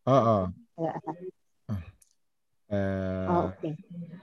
اه اه اه آه، اوكي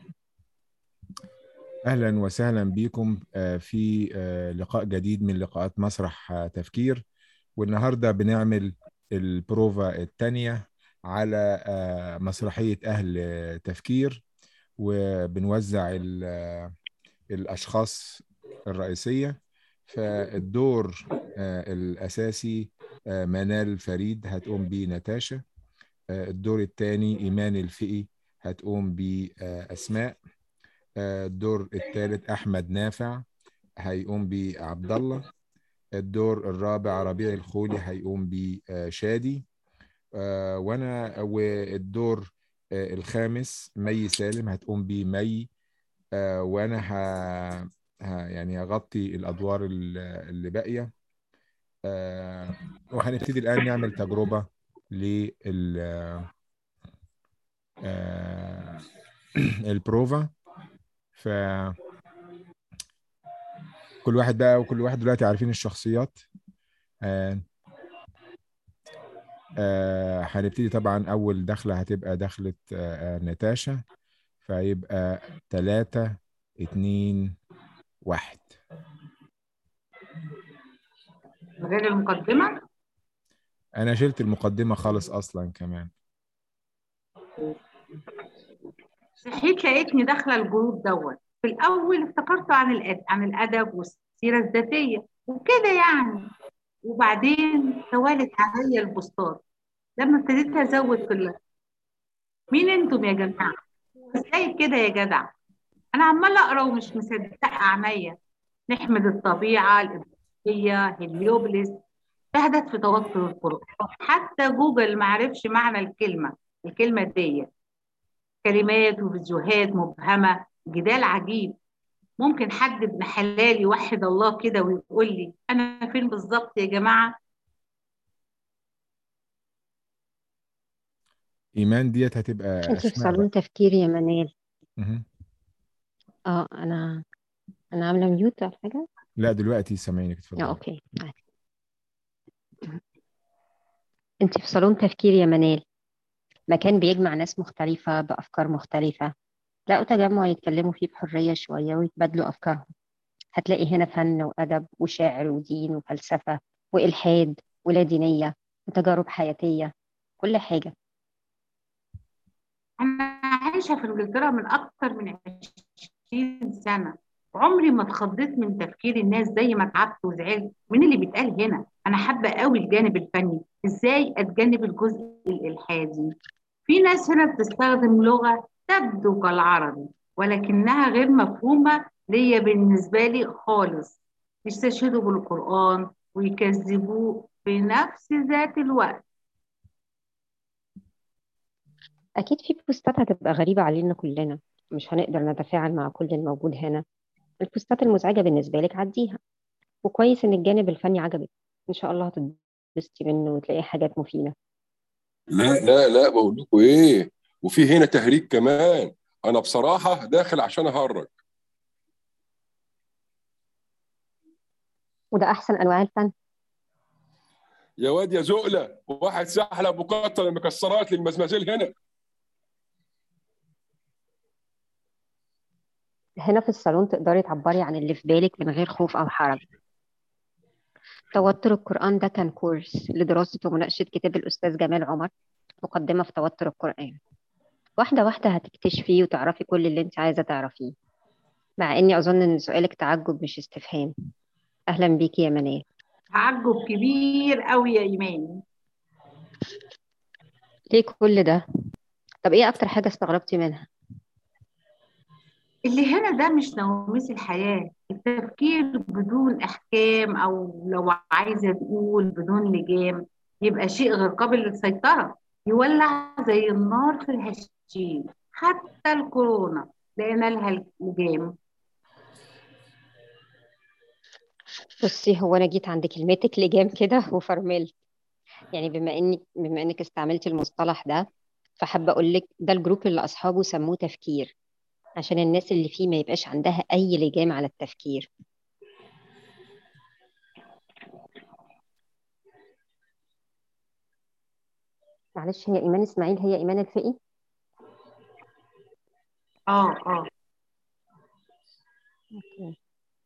أهلا وسهلا بكم آه، في آه، لقاء جديد من لقاءات مسرح آه، تفكير والنهاردة بنعمل البروفا الثانية على آه، مسرحية أهل آه، تفكير وبنوزع ال- آه، الأشخاص الرئيسية فالدور آه، الأساسي آه، منال فريد هتقوم بيه نتاشا آه، الدور الثاني إيمان الفقي هتقوم بيه آه، أسماء آه، الدور الثالث احمد نافع هيقوم بيه عبد الله الدور الرابع ربيع الخولي هيقوم بيه آه، شادي آه، وانا والدور آه، الخامس مي سالم هتقوم بيه مي آه، وانا ه... ه... يعني هغطي الادوار ال- اللي باقيه آه، وهنبتدي الان نعمل تجربه لل آه، البروفا ف كل واحد بقى وكل واحد دلوقتي عارفين الشخصيات آه آه هنبتدي طبعا أول دخلة هتبقى دخلة آه آه ناتاشا فيبقى تلاتة اتنين واحد من غير المقدمة أنا شلت المقدمة خالص أصلا كمان صحيت لقيتني داخلة الجروب دوت في الأول افتكرته عن الأد... عن الأدب والسيرة الذاتية وكده يعني وبعدين توالت عليا البوستات لما ابتديت أزود في ال... مين انتم يا جماعة؟ ازاي كده يا جدع؟ أنا عمالة أقرأ ومش مصدقة عينيا نحمد الطبيعة الإبداعية هليوبلس شهدت في توتر القرآن حتى جوجل ما عرفش معنى الكلمة الكلمة دي كلمات وفيديوهات مبهمة جدال عجيب ممكن حد ابن حلال يوحد الله كده ويقول لي أنا فين بالظبط يا جماعة إيمان ديت هتبقى انت في أسماء بقى صالون تفكير يا منال مهم. اه انا انا عامله ميوت ولا حاجه لا دلوقتي سامعينك اه اتفضل اوكي عادي. انت في صالون تفكير يا منال مكان بيجمع ناس مختلفة بأفكار مختلفة لقوا تجمع يتكلموا فيه بحرية شوية ويتبادلوا أفكارهم هتلاقي هنا فن وأدب وشعر ودين وفلسفة وإلحاد ولا دينية وتجارب حياتية كل حاجة أنا عايشة في إنجلترا من أكتر من 20 سنة عمري ما اتخضيت من تفكير الناس زي ما تعبت وزعلت من اللي بيتقال هنا أنا حابة قوي الجانب الفني إزاي أتجنب الجزء الإلحادي في ناس هنا بتستخدم لغة تبدو كالعربي ولكنها غير مفهومة ليا بالنسبة لي خالص يستشهدوا بالقرآن ويكذبوه في نفس ذات الوقت أكيد في بوستات هتبقى غريبة علينا كلنا مش هنقدر نتفاعل مع كل الموجود هنا البوستات المزعجة بالنسبة لك عديها وكويس إن الجانب الفني عجبك إن شاء الله هتتبسطي منه وتلاقي حاجات مفيدة لا لا لا بقول لكم ايه وفي هنا تهريج كمان انا بصراحه داخل عشان اهرج وده أحسن أنواع الفن يا واد يا زقله واحد سحلب وكتر المكسرات للمزمازيل هنا هنا في الصالون تقدري تعبري عن اللي في بالك من غير خوف أو حرج توتر القرآن ده كان كورس لدراسة ومناقشة كتاب الأستاذ جمال عمر مقدمة في توتر القرآن واحدة واحدة هتكتشفيه وتعرفي كل اللي انت عايزة تعرفيه مع إني أظن إن سؤالك تعجب مش استفهام أهلا بيكي يا منال تعجب كبير قوي يا إيمان ليه كل ده؟ طب إيه أكتر حاجة استغربتي منها؟ اللي هنا ده مش نواميس الحياة التفكير بدون أحكام أو لو عايزة تقول بدون لجام يبقى شيء غير قابل للسيطرة يولع زي النار في الهشيم حتى الكورونا لقينا لها لجام بصي هو أنا جيت عند كلمتك لجام كده وفرملت يعني بما إنك بما إنك استعملتي المصطلح ده فحابة أقول لك ده الجروب اللي أصحابه سموه تفكير عشان الناس اللي فيه ما يبقاش عندها أي لجام على التفكير معلش هي إيمان إسماعيل هي إيمان الفقي اه اه أوكي.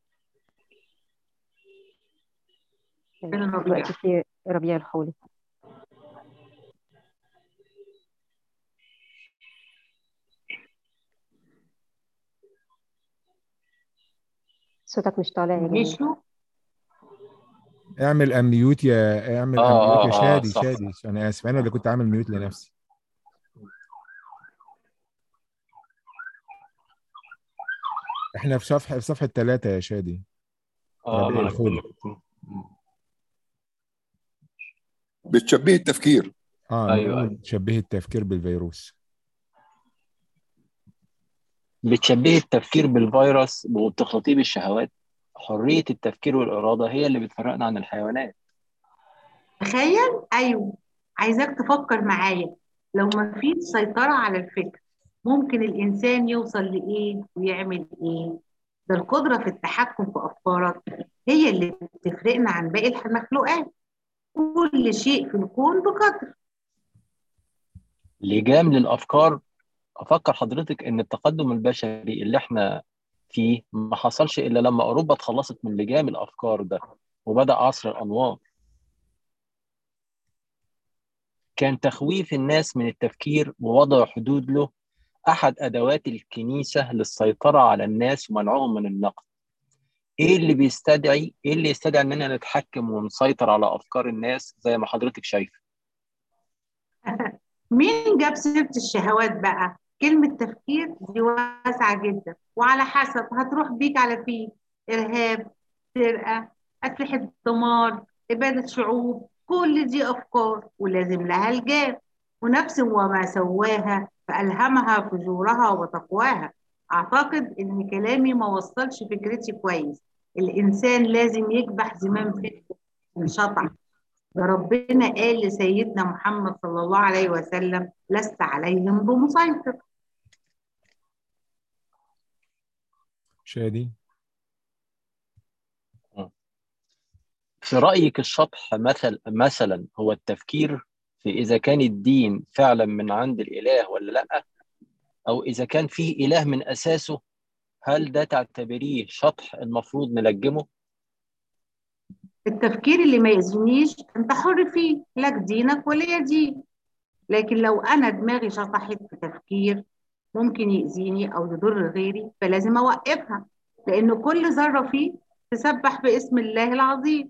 فين ربيع؟ دلوقتي في ربيع الحولي صوتك مش طالع يا جميل مشوا اعمل اميوت يا اعمل آه، اميوت يا آه، آه، شادي صح، شادي انا اسف انا اللي كنت عامل ميوت لنفسي احنا في صفحه في صفحه ثلاثة يا شادي اه ربيع ما أنا الخولي. كنت- بتشبيه التفكير اه أيوة، نقول أيوة. تشبيه التفكير بالفيروس بتشبه التفكير بالفيروس وبتخاطيب الشهوات حرية التفكير والإرادة هي اللي بتفرقنا عن الحيوانات تخيل ايوه عايزاك تفكر معايا لو ما فيش سيطرة على الفكر ممكن الانسان يوصل لايه ويعمل ايه ده القدرة في التحكم في افكارك هي اللي بتفرقنا عن باقي المخلوقات كل شيء في الكون بقدر لجام للأفكار أفكر حضرتك إن التقدم البشري اللي إحنا فيه ما حصلش إلا لما أوروبا اتخلصت من لجام الأفكار ده وبدأ عصر الأنوار كان تخويف الناس من التفكير ووضع حدود له أحد أدوات الكنيسة للسيطرة على الناس ومنعهم من النقد إيه اللي بيستدعي إيه اللي يستدعي إننا نتحكم ونسيطر على أفكار الناس زي ما حضرتك شايفة مين جاب سيرة الشهوات بقى كلمة تفكير دي واسعة جدا وعلى حسب هتروح بيك على فين إرهاب سرقة أسلحة دمار إبادة شعوب كل دي أفكار ولازم لها الجاب ونفس وما سواها فألهمها فجورها وتقواها أعتقد إن كلامي ما وصلش فكرتي كويس الإنسان لازم يكبح زمام فكره انشطح ده ربنا قال لسيدنا محمد صلى الله عليه وسلم لست عليهم بمسيطر شادي في رأيك الشطح مثل مثلا هو التفكير في إذا كان الدين فعلا من عند الإله ولا لأ أو إذا كان فيه إله من أساسه هل ده تعتبريه شطح المفروض نلجمه؟ التفكير اللي ما يأذينيش انت حر فيه لك دينك وليا دين لكن لو انا دماغي شطحت في تفكير ممكن يأذيني او يضر غيري فلازم اوقفها لان كل ذرة فيه تسبح باسم الله العظيم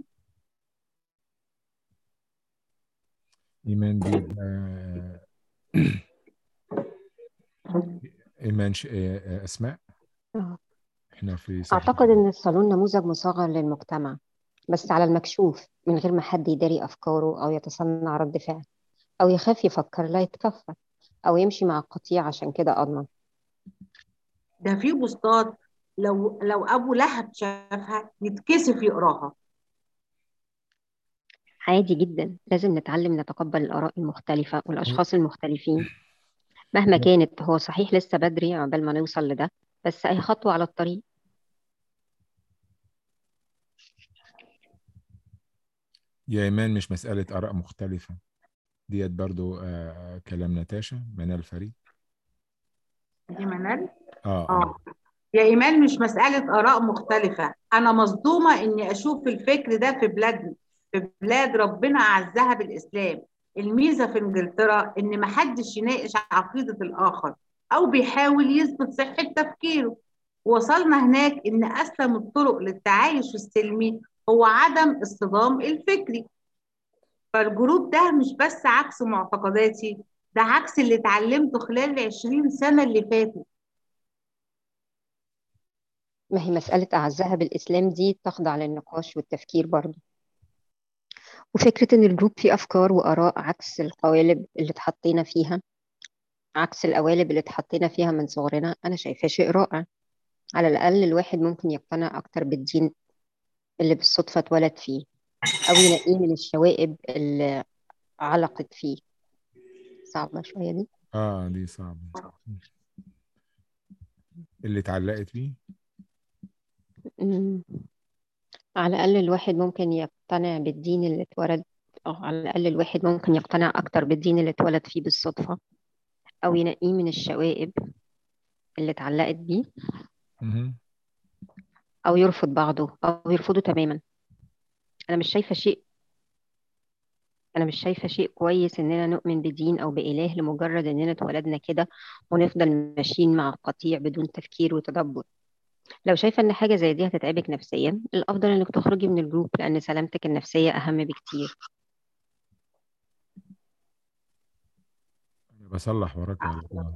ايمان دي آه، ايمان ش... آه، آه، اسماء آه. احنا في صفحه أعتقد إن الصالون نموذج مصغر للمجتمع بس على المكشوف من غير ما حد يداري أفكاره أو يتصنع رد فعل أو يخاف يفكر لا يتكفر أو يمشي مع القطيع عشان كده أضمن ده في بوستات لو لو ابو لهب شافها يتكسف يقراها عادي جدا لازم نتعلم نتقبل الآراء المختلفة والأشخاص المختلفين مهما كانت هو صحيح لسه بدري عقبال ما نوصل لده بس أي خطوة على الطريق يا ايمان مش مساله اراء مختلفه ديت برضو آه كلام نتاشا منال فريد دي منال اه اه اه يا إيمان مش مسألة آراء مختلفة أنا مصدومة إني أشوف الفكر ده في بلادنا في بلاد ربنا أعزها بالإسلام الميزة في إنجلترا إن محدش يناقش عقيدة الآخر أو بيحاول يثبت صحة تفكيره وصلنا هناك إن أسلم الطرق للتعايش السلمي هو عدم الصدام الفكري فالجروب ده مش بس عكس معتقداتي ده عكس اللي اتعلمته خلال العشرين سنة اللي فاتوا ما هي مسألة أعزها بالإسلام دي تخضع للنقاش والتفكير برضه وفكرة إن الجروب فيه أفكار وآراء عكس القوالب اللي اتحطينا فيها عكس القوالب اللي اتحطينا فيها من صغرنا أنا شايفاه شيء رائع على الأقل الواحد ممكن يقتنع أكتر بالدين اللي بالصدفة اتولد فيه أو ينقيه من الشوائب اللي علقت فيه صعبة شوية دي اه دي صعبه اللي اتعلقت بيه أمم. على الأقل الواحد ممكن يقتنع بالدين اللي اتولد اه على الأقل الواحد ممكن يقتنع أكتر بالدين اللي اتولد فيه بالصدفة أو ينقيه من الشوائب اللي اتعلقت بيه مهم. أو يرفض بعضه أو يرفضه تماما أنا مش شايفة شيء أنا مش شايفة شيء كويس إننا نؤمن بدين أو بإله لمجرد إننا اتولدنا كده ونفضل ماشيين مع قطيع بدون تفكير وتدبر لو شايفة إن حاجة زي دي هتتعبك نفسيا الأفضل إنك تخرجي من الجروب لأن سلامتك النفسية أهم بكتير بصلح وراك يا دكتور.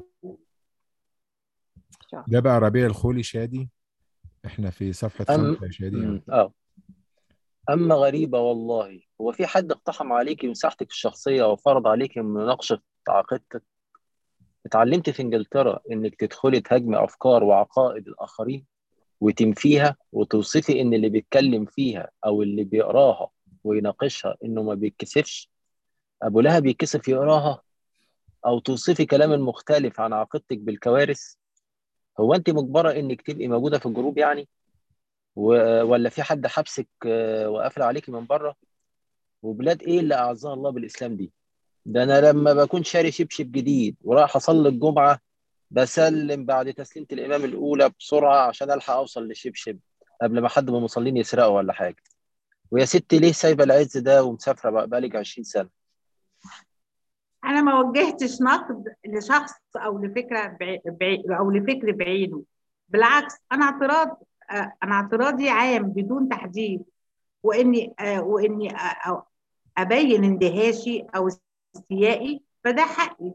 ده بقى ربيع الخولي شادي احنا في صفحة أم- خمسة يا شادي مم. اه أما غريبة والله هو في حد اقتحم عليكي مساحتك الشخصية وفرض عليكي مناقشة عقيدتك اتعلمت في إنجلترا إنك تدخلي تهاجمي أفكار وعقائد الآخرين وتنفيها وتوصفي إن اللي بيتكلم فيها أو اللي بيقراها ويناقشها إنه ما بيتكسفش أبو لهب يتكسف يقراها أو توصفي كلام مختلف عن عقيدتك بالكوارث هو أنت مجبرة إنك تبقي موجودة في الجروب يعني و- ولا في حد حبسك آه، وقافل عليكي من بره وبلاد ايه اللي اعزها الله بالاسلام دي ده انا لما بكون شاري شبشب جديد ورايح اصلي الجمعه بسلم بعد تسليمه الامام الاولى بسرعه عشان الحق اوصل للشبشب قبل ما حد من المصلين يسرقه ولا حاجه ويا ستي ليه سايبه العز ده ومسافره بقى بقالك 20 سنه انا ما وجهتش نقد لشخص او لفكره بعي... بعي... او لفكر بعينه بالعكس انا اعتراض آه، انا اعتراضي عام بدون تحديد واني آه، واني آه، أو ابين اندهاشي او استيائي فده حقي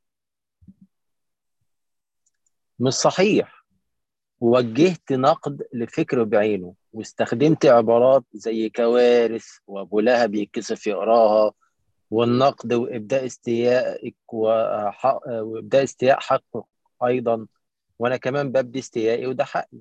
مش صحيح وجهت نقد لفكر بعينه واستخدمت عبارات زي كوارث وابو لهب يتكسف يقراها والنقد وابداء استيائك وحق وابداء استياء حقك ايضا وانا كمان ببدي استيائي وده حقي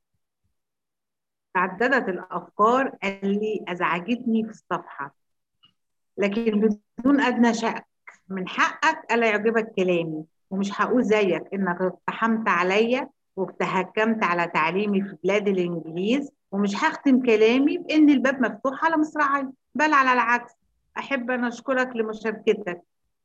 تعددت الافكار اللي ازعجتني في الصفحه لكن بدون ادنى شك من حقك الا يعجبك كلامي ومش هقول زيك انك اقتحمت عليا وتهكمت على تعليمي في بلاد الانجليز ومش هختم كلامي بان الباب مفتوح على مصراعي بل على العكس احب ان اشكرك لمشاركتك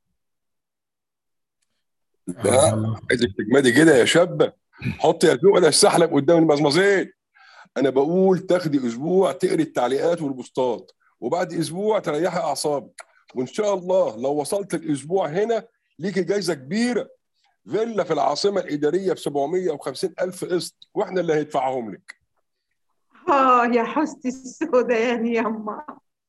لا عايزك تجمدي كده يا شابه حط يا ذوق ولا السحلب قدام المزمزين انا بقول تاخدي اسبوع تقري التعليقات والبوستات وبعد اسبوع تريحي اعصابك وان شاء الله لو وصلت الاسبوع هنا ليكي جايزه كبيره فيلا في العاصمه الاداريه ب 750 الف قسط واحنا اللي هندفعهم لك اه يا حستي السوداء يا نيما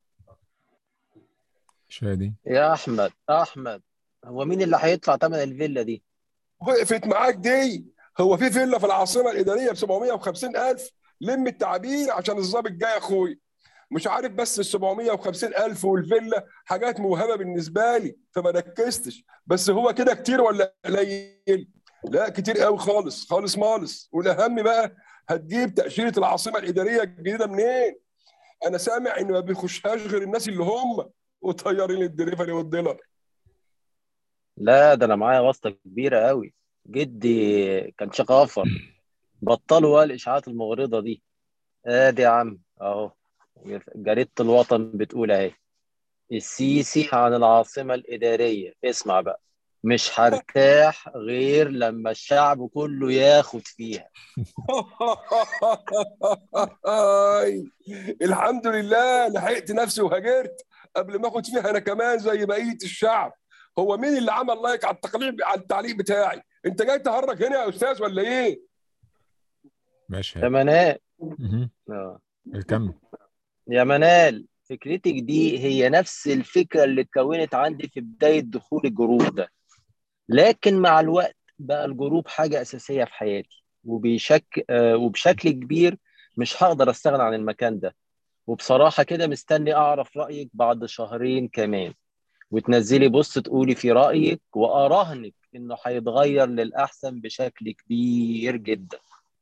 شادي يا احمد احمد هو مين اللي هيدفع ثمن الفيلا دي وقفت معاك دي هو في فيلا في العاصمه الاداريه ب 750 الف لم التعابير عشان الظابط جاي يا اخوي مش عارف بس ال 750 الف والفيلا حاجات موهبه بالنسبه لي فما ركزتش بس هو كده كتير ولا قليل لا كتير قوي خالص خالص مالص والاهم بقى هتجيب تاشيره العاصمه الاداريه الجديده منين انا سامع ان ما بيخشهاش غير الناس اللي هم وطيارين الدليفري والديلر لا ده انا معايا واسطه كبيره قوي جدي كان شقافر بطلوا بقى الاشاعات المغرضه دي ادي يا عم اهو جريده الوطن بتقول اهي السيسي عن العاصمه الاداريه اسمع بقى مش هرتاح غير لما الشعب كله ياخد فيها آي. الحمد لله لحقت نفسي وهاجرت قبل ما اخد فيها انا كمان زي بقيه الشعب هو مين اللي عمل لايك على التقليد على التعليق بتاعي انت جاي تهرج هنا يا استاذ ولا ايه ماشي يا منال مهم. آه. الكم يا منال فكرتك دي هي نفس الفكره اللي اتكونت عندي في بدايه دخول الجروب ده لكن مع الوقت بقى الجروب حاجه اساسيه في حياتي وبشك آه وبشكل كبير مش هقدر استغنى عن المكان ده وبصراحه كده مستني اعرف رايك بعد شهرين كمان وتنزلي بص تقولي في رايك واراهنك انه هيتغير للاحسن بشكل كبير جدا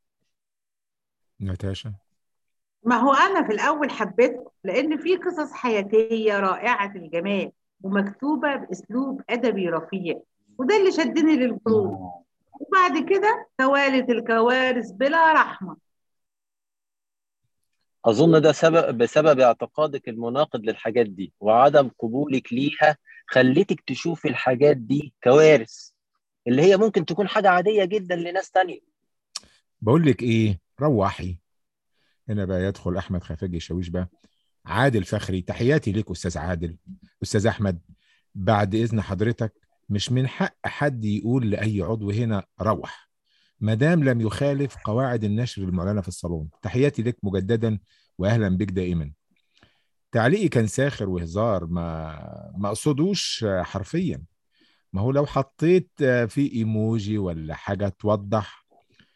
ناتاشا ما هو انا في الاول حبيته لان في قصص حياتيه رائعه الجمال ومكتوبه باسلوب ادبي رفيع وده اللي شدني للجروب وبعد كده توالت الكوارث بلا رحمه اظن ده سبب بسبب اعتقادك المناقض للحاجات دي وعدم قبولك ليها خلتك تشوف الحاجات دي كوارث اللي هي ممكن تكون حاجه عاديه جدا لناس تانية بقول لك ايه روحي هنا بقى يدخل احمد خفاجي الشاويش بقى عادل فخري تحياتي ليك استاذ عادل استاذ احمد بعد اذن حضرتك مش من حق حد يقول لاي عضو هنا روح ما دام لم يخالف قواعد النشر المعلنه في الصالون تحياتي لك مجددا واهلا بك دائما تعليقي كان ساخر وهزار ما ما اقصدوش حرفيا ما هو لو حطيت في ايموجي ولا حاجه توضح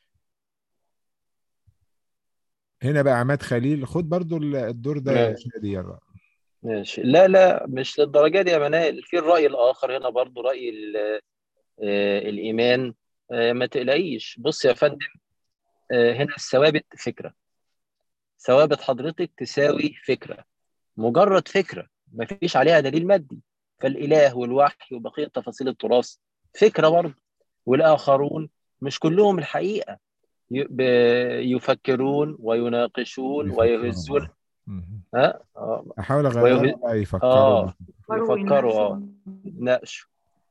هنا بقى عماد خليل خد برضو الدور ده يا ماشي. شادي يلا ماشي لا لا مش للدرجه دي يا منال في الراي الاخر هنا برضو راي ال- آه، الايمان آه، ما تقلقيش بص يا فندم آه، هنا الثوابت فكره ثوابت حضرتك تساوي فكره مجرد فكره ما فيش عليها دليل مادي فالاله والوحي وبقيه تفاصيل التراث فكره برضه والاخرون مش كلهم الحقيقه ي- ب- يفكرون ويناقشون بيفكروا ويهزون بقى. مهم. ها آه، احاول ويهز- اغيرها بقى يفكروا اه يفكروا يفكروا اه ويناقشوا. يناقشوا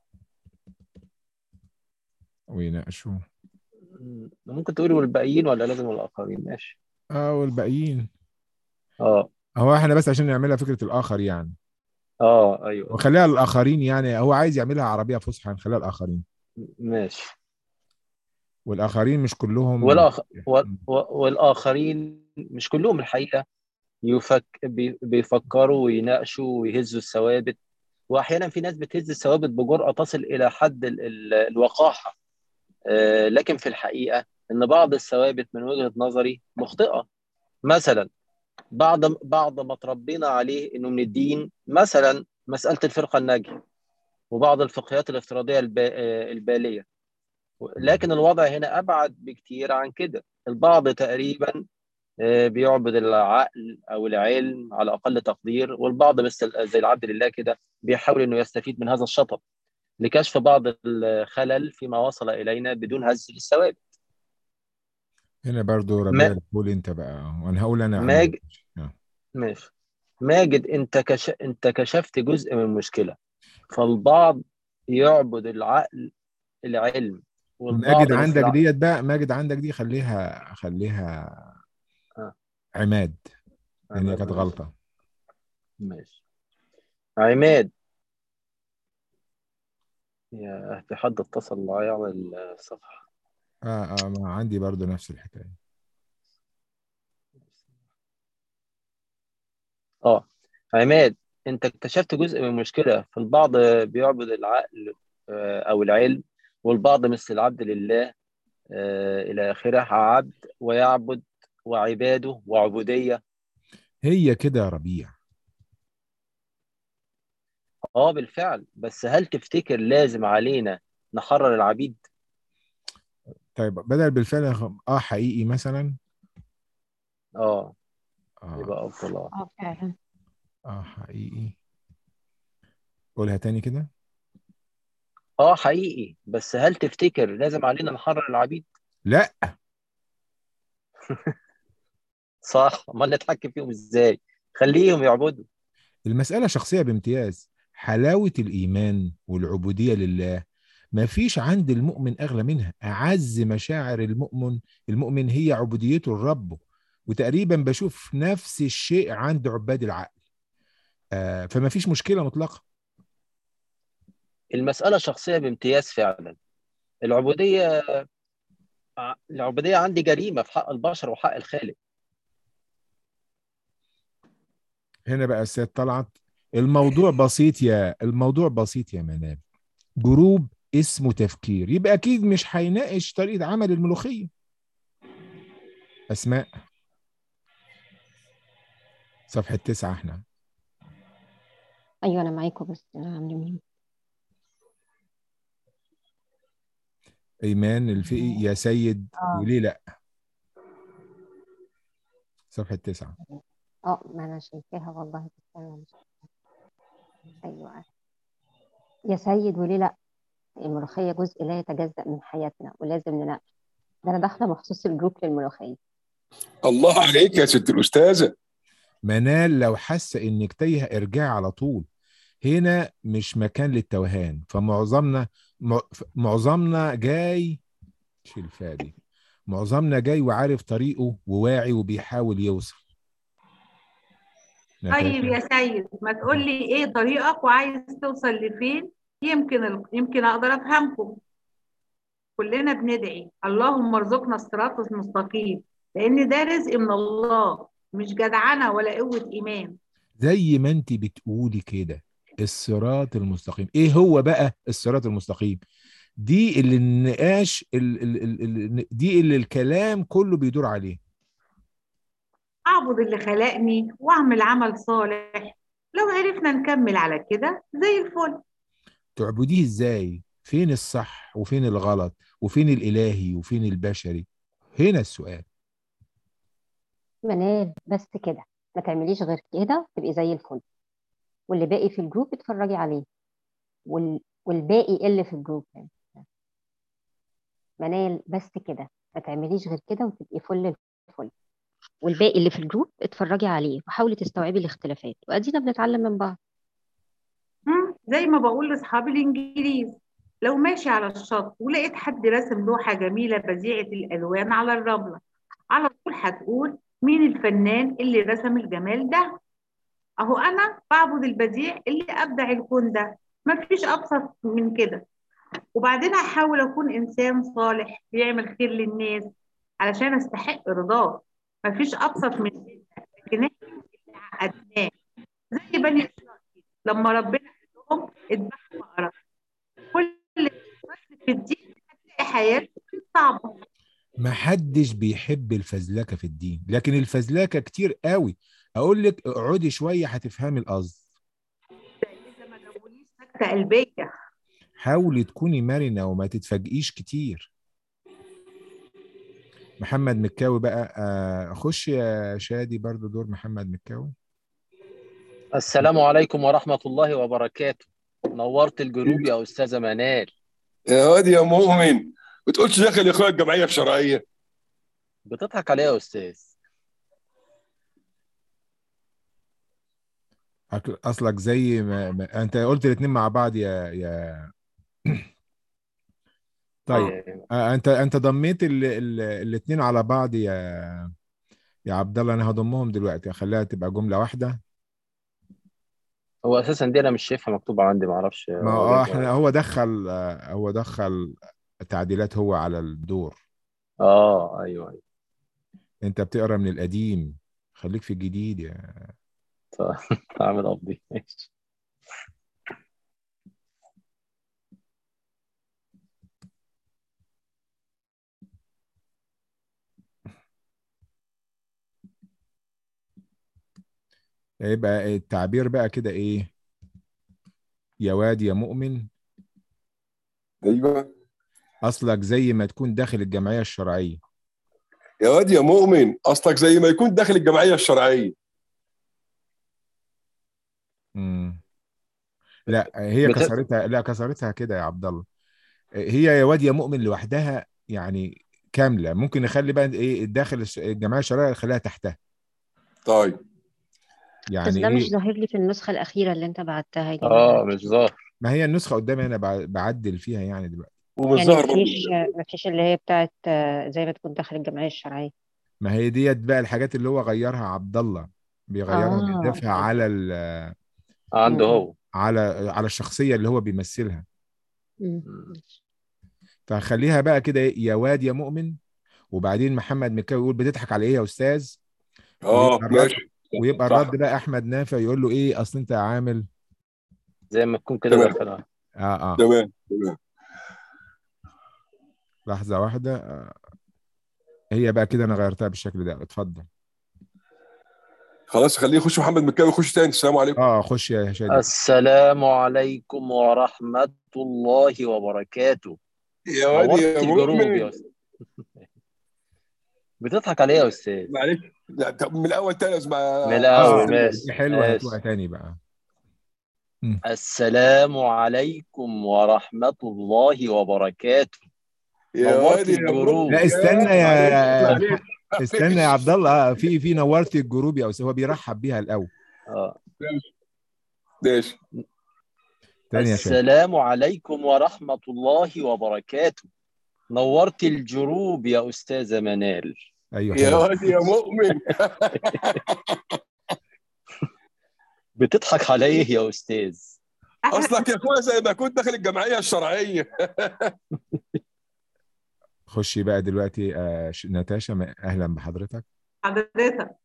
ويناقشوا مم. ممكن تقولي والباقيين ولا لازم الاخرين ماشي اه والباقيين اه هو احنا بس عشان نعملها فكره الاخر يعني اه ايوه وخليها للاخرين يعني هو عايز يعملها عربيه فصحى نخليها الاخرين ماشي والاخرين مش كلهم والآخ... و... و... والاخرين مش كلهم الحقيقه يفك... بي... بيفكروا ويناقشوا ويهزوا الثوابت واحيانا في ناس بتهز الثوابت بجرأة تصل الى حد ال... ال... الوقاحه آه لكن في الحقيقه ان بعض الثوابت من وجهه نظري مخطئه مثلا بعض بعض ما تربينا عليه انه من الدين مثلا مساله الفرقه الناجيه وبعض الفقهيات الافتراضيه الب... آه، الباليه لكن الوضع هنا ابعد بكتير عن كده البعض تقريبا آه، بيعبد العقل او العلم على اقل تقدير والبعض مثل زي العبد لله كده بيحاول انه يستفيد من هذا الشطط لكشف بعض الخلل فيما وصل الينا بدون هز للثوابت هنا برضو ربيع قول انت بقى وانا هقول انا عن- ماج- آه. ماشي ماجد انت كش... انت كشفت جزء من المشكله فالبعض يعبد العقل العلم والبعض ماجد مثل عندك الع- ديت بقى ماجد عندك دي خليها خليها آه. عماد لان هي عماد كانت ماشي. غلطه ماشي عماد يا في حد اتصل معايا على الصفحة اه اه ما عندي برضو نفس الحكايه اه عماد انت اكتشفت جزء من المشكلة فالبعض بيعبد العقل آه، او العلم والبعض مثل العبد لله آه، الى اخره عبد ويعبد وعباده وعبودية هي كده يا ربيع اه بالفعل بس هل تفتكر لازم علينا نحرر العبيد طيب بدل بالفعل اه حقيقي مثلا اه اه يبقى افضل اه اه فعلا اه حقيقي قولها تاني كده اه حقيقي بس هل تفتكر لازم علينا نحرر العبيد لا صح امال نتحكم فيهم ازاي خليهم يعبدوا المسألة شخصية بامتياز حلاوة الإيمان والعبودية لله ما فيش عند المؤمن أغلى منها أعز مشاعر المؤمن المؤمن هي عبوديته لربه وتقريبا بشوف نفس الشيء عند عباد العقل آه فما فيش مشكلة مطلقة المسألة شخصية بامتياز فعلا العبودية العبودية عندي جريمة في حق البشر وحق الخالق هنا بقى السيد طلعت الموضوع بسيط يا الموضوع بسيط يا منال جروب اسمه تفكير يبقى أكيد مش هيناقش طريقة عمل الملوخية أسماء صفحة تسعة احنا ايوه انا معاكم بس انا عامله مين ايمان الفقي يا سيد اه وليه لا صفحة تسعة اه ما انا شايفاها والله بس انا مش ايوه يا سيد وليه لا الملوخيه جزء لا يتجزأ من حياتنا ولازم نناقش ده انا داخله مخصوص الجروب للملوخيه الله عليك يا ست الاستاذه منال لو حاسه انك تايهه ارجعي على طول هنا مش مكان للتوهان فمعظمنا مع- معظمنا جاي شيل فادي معظمنا جاي وعارف طريقه وواعي وبيحاول يوصل طيب يا سيد ما تقول لي ايه طريقك وعايز توصل لفين يمكن ال... يمكن اقدر افهمكم كلنا بندعي اللهم ارزقنا الصراط المستقيم لان ده رزق من الله مش جدعنه ولا قوه ايمان زي ما انت بتقولي كده الصراط المستقيم ايه هو بقى الصراط المستقيم دي اللي النقاش ال ال ال ال دي اللي الكلام كله بيدور عليه اعبد اللي خلقني واعمل عمل صالح لو عرفنا نكمل على كده زي الفل تعبديه ازاي فين الصح وفين الغلط وفين الالهي وفين البشري هنا السؤال منال بس كده ما تعمليش غير كده تبقي زي الفل واللي باقي في الجروب اتفرجي عليه وال... والباقي اللي في الجروب يعني. منال بس كده ما تعمليش غير كده وتبقي فل الفل والباقي اللي في الجروب اتفرجي عليه وحاولي تستوعبي الاختلافات وادينا بنتعلم من بعض مم، زي ما بقول لاصحابي الانجليز لو ماشي على الشط ولقيت حد رسم لوحة جميلة بديعة الألوان على الرملة على طول هتقول مين الفنان اللي رسم الجمال ده أهو أنا بعبد البديع اللي أبدع الكون ده مفيش أبسط من كده وبعدين هحاول أكون إنسان صالح بيعمل خير للناس علشان أستحق رضاه مفيش أبسط من كده لكن إحنا اللي عقدناه زي بني إسرائيل لما ربنا قال لهم اذبحوا بقرة كل بس في الدين هتلاقي حياته صعبة ما حدش بيحب الفزلكه في الدين لكن الفزلكه كتير قوي اقول لك اقعدي شويه هتفهمي القصد إذا ما جابوليش سكتة قلبية حاولي تكوني مرنه وما تتفاجئيش كتير محمد مكاوي بقى آه، خش يا شادي برضو دور محمد مكاوي السلام عليكم ورحمة الله وبركاته نورت الجروب يا أستاذة منال يا واد يا مؤمن ما تقولش داخل يا اخويا الجمعيه الشرعيه بتضحك عليا يا أستاذ أكل- اصلك زي ما, ما انت قلت الاثنين مع بعض يا يا طيب آه، انت انت ضميت الاثنين على بعض يا يا عبد الله انا هضمهم دلوقتي اخليها تبقى جمله واحده هو أساسا دي أنا مش شايفها مكتوبة عندي معرفش ما هو آه، احنا هو دخل آه، هو دخل تعديلات هو على الدور آه أيوه أيوه انت بتقرا من القديم خليك في الجديد يا أعمل قبضي ماشي يبقى التعبير بقى كده ايه يا واد يا مؤمن ايوه اصلك زي ما تكون داخل الجمعيه الشرعيه يا واد يا مؤمن اصلك زي ما يكون داخل الجمعيه الشرعيه مم. لا هي بت- كسرتها لا كسرتها كده يا عبد الله هي يا واد يا مؤمن لوحدها يعني كامله ممكن نخلي بقى ايه داخل الش- الجمعيه الشرعيه نخليها تحتها طيب بس يعني ده مش ايه ظاهر لي في النسخة الأخيرة اللي أنت بعتها يا آه جماعة مش ظاهر ما هي النسخه قدامي انا بع- بعدل فيها يعني دلوقتي ومش يعني ظاهر برضه مفيش مفيش اللي هي بتاعت آه، زي ما تكون داخل الجمعية الشرعية ما هي ديت بقى الحاجات اللي هو غيرها عبد الله بيغيرها آه بيضيفها أوكي على ال- عنده م- م- هو على على الشخصيه اللي هو بيمثلها م. مم. فخليها بقى كده إيه، يا واد يا مؤمن وبعدين محمد مكاوي يقول بتضحك على ايه يا استاذ اه ويبقى الرد ماشي ويبقى صح الرد بقى احمد نافع يقول له ايه اصل انت عامل زي ما تكون كده تمام داخلها اه اه تمام تمام لحظه واحده آه. هي بقى كده انا غيرتها بالشكل ده اتفضل خلاص خليه يخش محمد مكاوي يخش تاني السلام عليكم اه خش يا شادي السلام عليكم ورحمة الله وبركاته يا واد نورت يا الجروب يا مؤمن أستاذ بتضحك عليا يا أستاذ معلش لا طب من الاول تاني اسمع من اه الأول دي ماشي حلوه هاتوها ماشي تاني بقى مم. السلام عليكم ورحمة الله وبركاته يا نورت واد يا الجروب لا مؤمن استنى معلش يا معلش استنى يا عبد الله آه، في في نورتي الجروب يا استاذ هو بيرحب بيها الاول اه ماشي تاني يا شادي السلام عليكم ورحمة الله وبركاته نورت الجروب يا أستاذة منال ايوه يا حلو. واد يا مؤمن بتضحك على إيه يا أستاذ اصلك يا اخويا زي ما كنت داخل الجمعيه الشرعيه خشي بقى دلوقتي آه، ش- ناتاشا م- اهلا بحضرتك حضرتك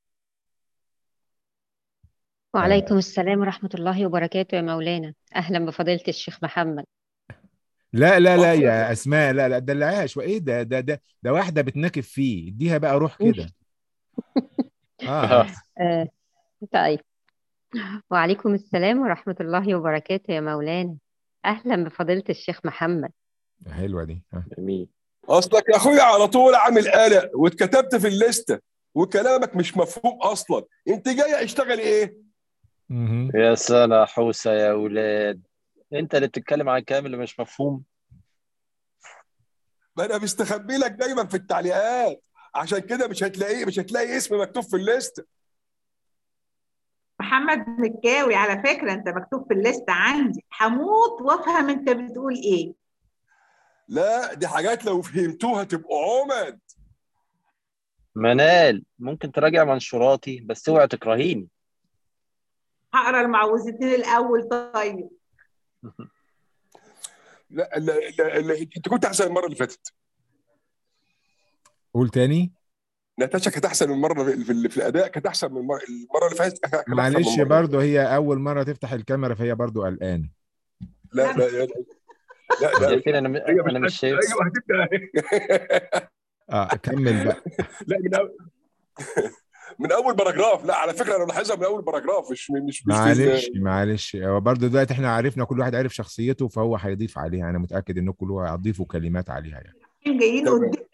وعليكم السلام ورحمة الله وبركاته يا مولانا أهلا بفضيلة الشيخ محمد لا لا لا يا اسماء لا لا دلعيها شويه ايه ده ده ده ده واحده بتناكف فيه اديها بقى روح كده اه آه طيب وعليكم السلام ورحمة الله وبركاته يا مولانا أهلا بفضيلة الشيخ محمد حلوه دي آه. جميل اصلك يا اخويا على طول عامل قلق واتكتبت في الليسته وكلامك مش مفهوم اصلا انت جاي اشتغل ايه مهم. يا سنة حوسة يا أولاد أنت اللي بتتكلم عن الكلام اللي مش مفهوم ما انا مستخبي لك دايما في التعليقات عشان كده مش هتلاقي مش هتلاقي اسم مكتوب في الليسته محمد مكاوي على فكرة انت مكتوب في الليست عندي هموت وافهم انت بتقول ايه لا دي حاجات لو فهمتوها تبقوا عمد منال ممكن تراجع منشوراتي بس اوعي تكرهيني هقرا المعوذتين الاول طيب لا لا لا, لا انت كنت احسن المره اللي فاتت قول تاني ناتاشا كانت احسن من المره في, في, في الاداء كانت احسن من المره المره اللي فاتت كانت أحسن من معلش المرة. برضه هي اول مره تفتح الكاميرا فهي برضه قلقانه لا لا لا لا, لا. شايفين أنا هي أنا مش شايف ايوه هتبدا اه كمل بقى لا من أول من اول باراجراف لا على فكره انا ملاحظها من اول باراجراف مش مش مش في معلش ال- معلش هو برضه دلوقتي احنا عرفنا كل واحد عرف شخصيته فهو هيضيف عليها انا متاكد ان كل واحد هتضيفوا كلمات عليها يعني جايين تمام. قدام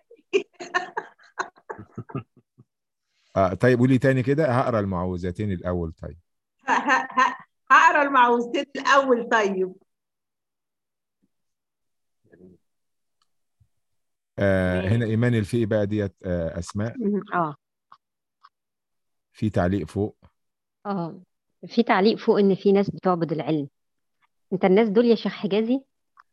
اه طيب قولي تاني كده هقرا المعوذتين الاول طيب ه- ه- ه- هقرا المعوذتين الاول طيب آه هنا ايمان الفقي بقى ديت آه اسماء اه في تعليق فوق اه في تعليق فوق إن في ناس بتعبد العلم أنت الناس دول يا شيخ حجازي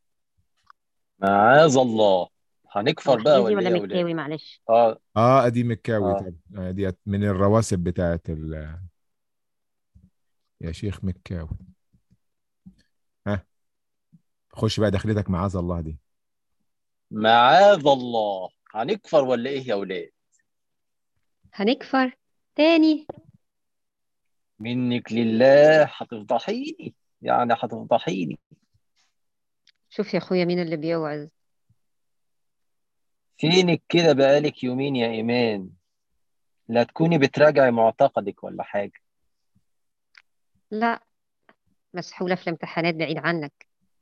معاذ الله هنكفر هو بقى حجازي ولا ولا إيه يا أولاد؟ مكاوي معلش اه اه ادي مكاوي آه. طب آه ديت من الرواسب بتاعت ال يا شيخ مكاوي ها خش بقى دخلتك معاذ الله دي معاذ الله هنكفر ولا إيه يا أولاد؟ هنكفر تاني منك لله هتفضحيني يعني هتفضحيني شوف يا أخويا مين اللي بيوعظ فينك كده بقالك يومين يا إيمان لا تكوني بتراجعي معتقدك ولا حاجة لا مسحولة في الامتحانات بعيد عنك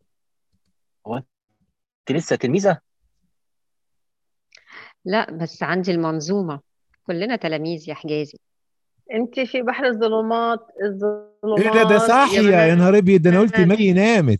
انت لسه تلميذة لا بس عندي المنظومة كلنا تلاميذ يا حجازي انت في بحر الظلمات الظلمات ايه ده ده صاحية يا منال. نهار ابيض ده انا قلت منال. مي نامت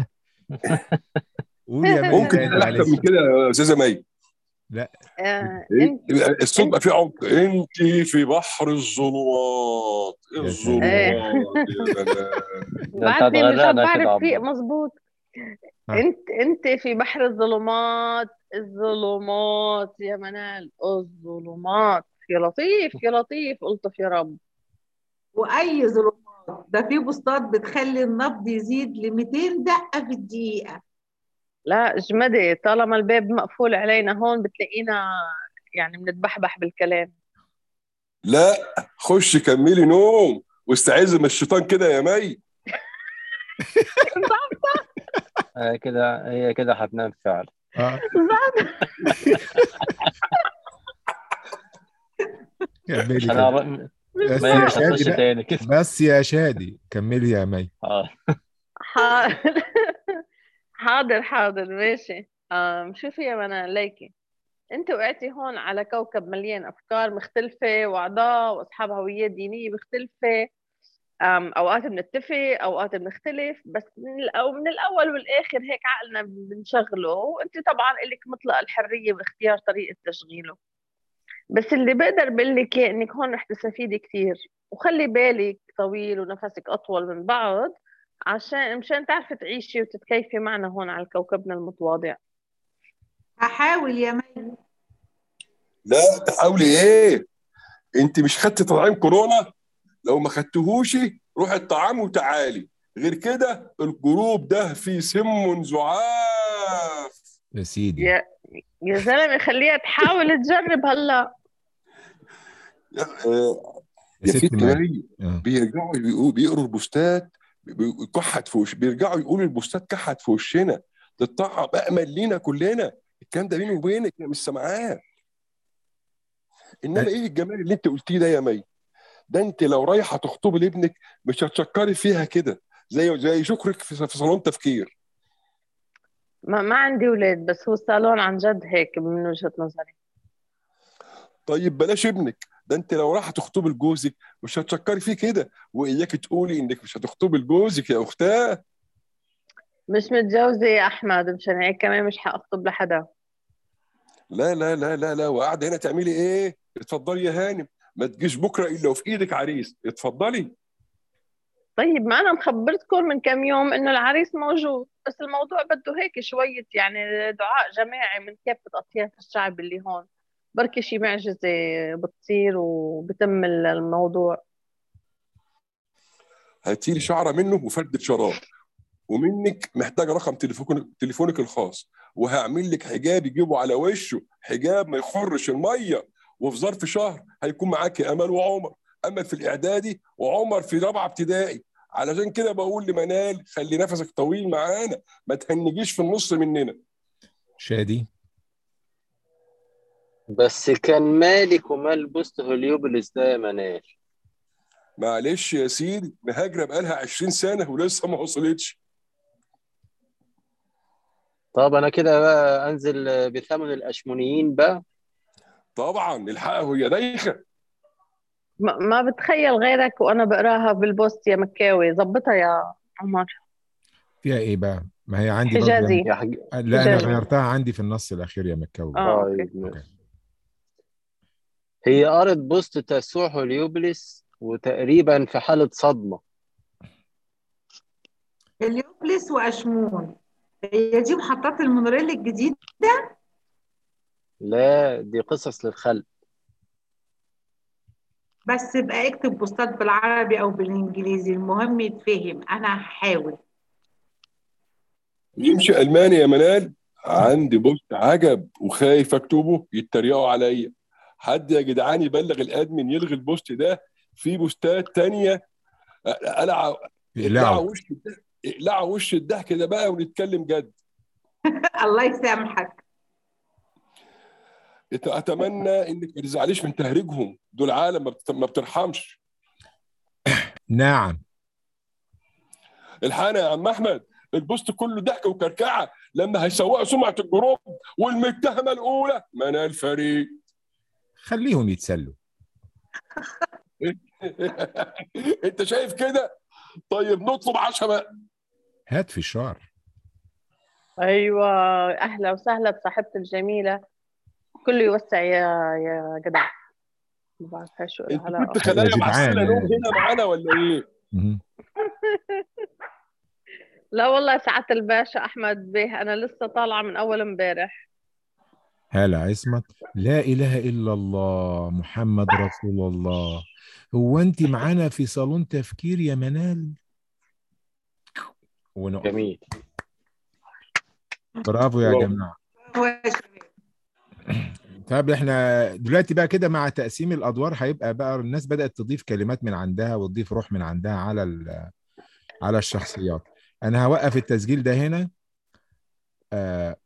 قول يا مي ممكن تاني تقول احسن معلش من كده يا استاذه مي آه، إيه؟ انت يبقى الصوت بقى فيه عمق انت في بحر الظلمات يا الظلمات يا منال. ده انت بعدني مش هتغرقنا عم كده بعرف يا في عبد مظبوط ها. انت انت في بحر الظلمات الظلمات يا منال الظلمات يا لطيف يا لطيف الطف يا رب واي ظلمات ده في بوستات بتخلي النبض يزيد ل 200 دقه في الدقيقه لا اجمدي طالما الباب مقفول علينا هون بتلاقينا يعني بنتبحبح بالكلام لا خش كملي نوم واستعيذي من الشيطان كده يا مي هي كده هي كده هتنام فعلا اه كملي مش كده. هنعرف بس ما يا مش هتخش شادي بقى. تاني كده بس يا شادي كملي يا مي اه حاضر حاضر حاضر ماشي آم شوفي يا منى ليكي انت وقعتي هون على كوكب مليان افكار مختلفه واعضاء واصحاب هويات دينيه مختلفه آم اوقات بنتفق اوقات بنختلف بس من الأو من الاول والاخر هيك عقلنا بنشغله وانت طبعا لك مطلق الحريه باختيار طريقه تشغيله بس اللي بقدر بقول لك إياه انك هون رح تستفيدي كثير وخلي بالك طويل ونفسك اطول من بعض عشان مشان تعرفي تعيشي وتتكيفي معنا هون على كوكبنا المتواضع هحاول يا مي لا تحاولي ايه انت مش خدت تطعيم كورونا لو ما خدتهوش روح الطعام وتعالي غير كده الجروب ده فيه سم زعاف يا سيدي يا يا زلمه خليها تحاول تجرب هلا آه، يا يا ست ست ماري مي آه. بيرجعوا بيقولوا بيقروا البوستات بي- كحت في وش بيرجعوا يقولوا البوستات كحت في وشنا تطعم امل لينا كلنا الكلام ده بيني وبينك يا مش سامعاه انما أي- ايه الجمال اللي انت قلتيه ده يا مي ده انت لو رايحه تخطبي لابنك مش هتشكري فيها كده زي زي شكرك في في صالون تفكير ما, ما عندي اولاد بس هو الصالون عن جد هيك من وجهه نظري طيب بلاش ابنك ده انت لو رايحه تخطبي لجوزك مش هتشكري فيه كده واياك تقولي انك مش هتخطبي لجوزك يا اختاه مش متجوزه يا احمد مشان هيك كمان مش حاخطب لحدا لا لا لا لا لا وقاعده هنا تعملي ايه اتفضلي يا هانم ما تجيش بكره الا وفي ايدك عريس اتفضلي طيب ما انا مخبرتكم من كم يوم انه العريس موجود بس الموضوع بده هيك شويه يعني دعاء جماعي من كافه اطياف الشعب اللي هون بركي شي معجزه بتصير وبتم الموضوع هاتي لي شعره منه وفردة شراب ومنك محتاجه رقم تليفونك تليفونك الخاص وهعمل لك حجاب يجيبه على وشه حجاب ما يخرش الميه وفي ظرف شهر هيكون معاكي امل وعمر امل في الاعدادي وعمر في رابعه ابتدائي علشان كده بقول لمنال خلي نفسك طويل معانا ما تهنجيش في النص مننا شادي بس كان مالك ومال بوست هوليوبوليس ده يا منال معلش يا سيدي مهاجره بقالها 20 سنه ولسه ما وصلتش طب انا كده بقى انزل بثمن الاشمونيين بقى طبعا الحقها وهي دايخه ما, ما بتخيل غيرك وانا بقراها بالبوست يا مكاوي زبطها يا عمر فيها ايه بقى ما هي عندي برضه حجازي يا حاج... لا انا حجازي. غيرتها عندي في النص الاخير يا مكاوي اه اوكي طيب ماشي. هي قرت بوست تسوع هوليوبوليس وتقريبا في حالة صدمة اليوبلس واشمون هي دي محطات المونوريل الجديد لا دي قصص للخلق بس بقى اكتب بوستات بالعربي او بالانجليزي المهم يتفهم انا هحاول يمشي الماني يا منال عندي بوست عجب وخايف اكتبه يتريقوا عليا حد يا جدعان يبلغ الادمن يلغي البوست ده في بوستات تانية قلع اقلعوا يقلعوا وش الضحك اقلعوا وش الضحك ده بقى ونتكلم جد الله يسامحك اتمنى انك ما تزعليش من تهريجهم دول عالم ما بت- ما بترحمش نعم الحقنا يا عم احمد البوست كله ضحك وكركعه لما هيسوقوا سمعه الجروب والمتهمه الاولى منال فريق خليهم يتسلوا انت شايف كده طيب نطلب عشاء بقى هات في الشعر ايوه اهلا وسهلا بصاحبتي الجميله كله يوسع يا يا جدع ما بعرف شو انت العلاقه كنت خلايا جدعان معسله يعني. نوم هنا معانا ولا ايه؟ مهم. لا والله سعادة الباشا أحمد بيه أنا لسه طالعة من أول امبارح هلا عصمت لا اله الا الله محمد رسول الله هو انت معانا في صالون تفكير يا منال ونقف جميل برافو يا برافو. جماعه هو يا شباب طب احنا دلوقتي بقى كده مع تقسيم الادوار هيبقى بقى الناس بدات تضيف كلمات من عندها وتضيف روح من عندها على ال- على الشخصيات انا هوقف التسجيل ده هنا آه